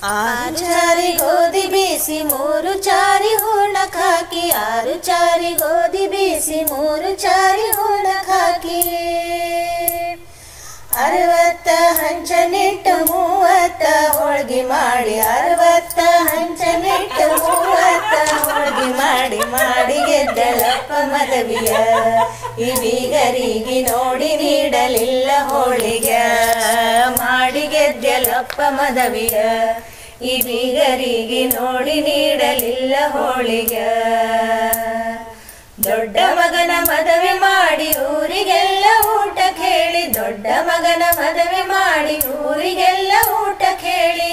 ಆರು ಚಾರಿ ಗೋಧಿ ಬೀಸಿ ಮೂರು ಚಾರಿ ಹೂಣಕ್ ಹಾಕಿ ಆರು ಚಾರಿ ಗೋಧಿ ಬೀಸಿ ಮೂರು ಚಾರಿ ಹೂಣಕ್ ಹಾಕಿ ಅರವತ್ತ ಹಂಚನಿಟ್ಟು ಮೂವತ್ತ ಹೋಳ್ಗಿ ಮಾಡಿ ಅರವತ್ತ ಹಂಚನಿಟ್ಟು ಮೂವತ್ತ ಹೋಳ್ಗಿ ಮಾಡಿ ಮಾಡಿ ಗೆದ್ದಳಪ್ಪ ಮದವಿಯ ಈ ಬೀಗರಿಗೆ ನೋಡಿ ನೀಡಲಿಲ್ಲ ಹೋಳಿಗ ಮಾಡಿ ಗೆದ್ದಲಪ್ಪ ಮದವಿಯ ಈ ಬೀಗರಿಗೆ ನೋಡಿ ನೀಡಲಿಲ್ಲ ಹೋಳಿಗ ದೊಡ್ಡ ಮಗನ ಮದುವೆ ಮಾಡಿ ಊರಿಗೆಲ್ಲ ಊಟ ಕೇಳಿ ದೊಡ್ಡ ಮಗನ ಮದುವೆ ಮಾಡಿ ಊರಿಗೆಲ್ಲ ಊಟ ಕೇಳಿ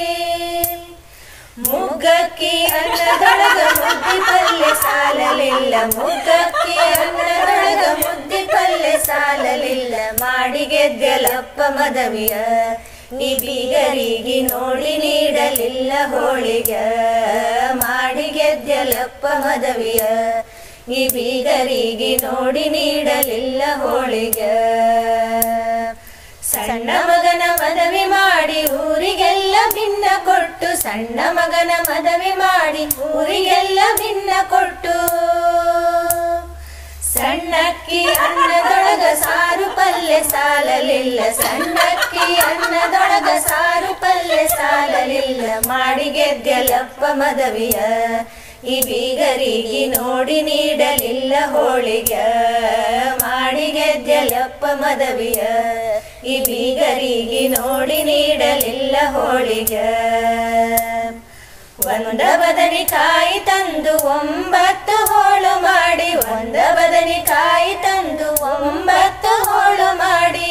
ಮುಗ್ಗಕ್ಕಿ ಅನ್ನದೊಳಗ ಮುದ್ದಿ ಪಲ್ಲೆ ಸಾಲಲಿಲ್ಲ ಮುಗ್ಗಕ್ಕಿ ಅನ್ನದೊಳಗ ಮುದ್ದಿ ಪಲ್ಲೆ ಸಾಲಲಿಲ್ಲ ಮಾಡಿ ಗೆದ್ದೆಲಪ್ಪ ಮದವಿಯ ಈ ಬೀಗರಿಗೆ ನೋಡಿ ನೀಡಲಿಲ್ಲ ಹೋಳಿಗ ಮಾಡಿ ಗೆದ್ದೆಲಪ್ಪ ಮದವಿಯ ಈ ಬೀಗರಿಗೆ ನೋಡಿ ನೀಡಲಿಲ್ಲ ಹೋಳಿಗ ಸಣ್ಣ ಮಗನ ಮದವಿ ಮಾಡಿ ಊರಿಗೆಲ್ಲ ಭಿನ್ನ ಕೊಟ್ಟು ಸಣ್ಣ ಮಗನ ಮದವಿ ಮಾಡಿ ಊರಿಗೆಲ್ಲ ಭಿನ್ನ ಕೊಟ್ಟು ಸಣ್ಣಕ್ಕಿ ಅನ್ನದೊಳಗ ಸಾರು ಪಲ್ಲೆ ಸಾಲಲಿಲ್ಲ ಸಣ್ಣಕ್ಕಿ ಅನ್ನದೊಳಗ ಸಾರು ಪಲ್ಲೆ ಸಾಲಲಿಲ್ಲ ಮಾಡಿ ಗೆದ್ದೆಲಪ್ಪ ಮದವಿಯ ಈ ಬೀಗರಿಗೆ ನೋಡಿ ನೀಡಲಿಲ್ಲ ಹೋಳಿಗ ಮಾಡಿ ಗೆದ್ದೆಲಪ್ಪ ಮದವಿಯ ಈ ಬೀಗರಿಗೆ ನೋಡಿ ನೀಡಲಿಲ್ಲ ಹೋಳಿಗ ಒಂದ ಬದನಿಕಾಯಿ ತಂದು ಒಂಬತ್ತು ಹೋಳು ಮಾಡಿ ಒಂದ ಬದನಿಕಾಯಿ ತಂದು ಒಂಬತ್ತು ಹೋಳು ಮಾಡಿ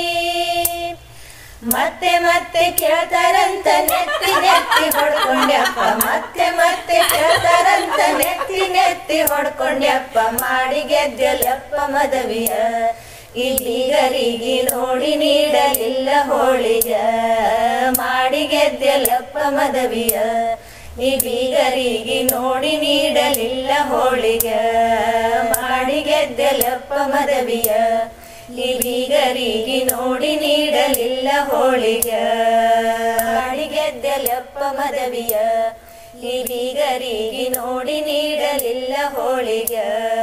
ಮತ್ತೆ ಮತ್ತೆ ಕೇಳ್ತಾರಂತ ನೆತ್ತಿ ನೆತ್ತಿ ಹೊಡ್ಕೊಂಡ್ಯಪ್ಪ ಮತ್ತೆ ಮತ್ತೆ ಕೇಳ್ತಾರಂತ ನೆತ್ತಿ ನೆತ್ತಿ ಹೊಡ್ಕೊಂಡ್ಯಪ್ಪ ಮಾಡಿ ಗೆದ್ದೆಲ್ಲಪ್ಪ ಮದವಿಯ ಈ ಬೀಗರಿಗೆ ನೋಡಿ ನೀಡಲಿಲ್ಲ ಹೋಳಿಗ ಮಾಡಿ ಗೆದ್ದೆಲ್ಲಪ್ಪ ಮದವಿಯ ಈ ಬೀಗರಿಗೆ ನೋಡಿ ನೀಡಲಿಲ್ಲ ಹೋಳಿಗ ಮಾಡಿ ಗೆದ್ದೆಲ್ಲಪ್ಪ ಮದವಿಯ ಈ ಬೀಗರಿಗೆ ನೋಡಿ ನೀಡಲಿಲ್ಲ ಹೋಳಿಗ ಮಾಡಿ ಗೆದ್ದೆಲ್ಲಪ್ಪ ಮದವಿಯ ಈ ಬೀಗರಿಗೆ ನೋಡಿ ನೀಡಲಿಲ್ಲ ಹೋಳಿಗ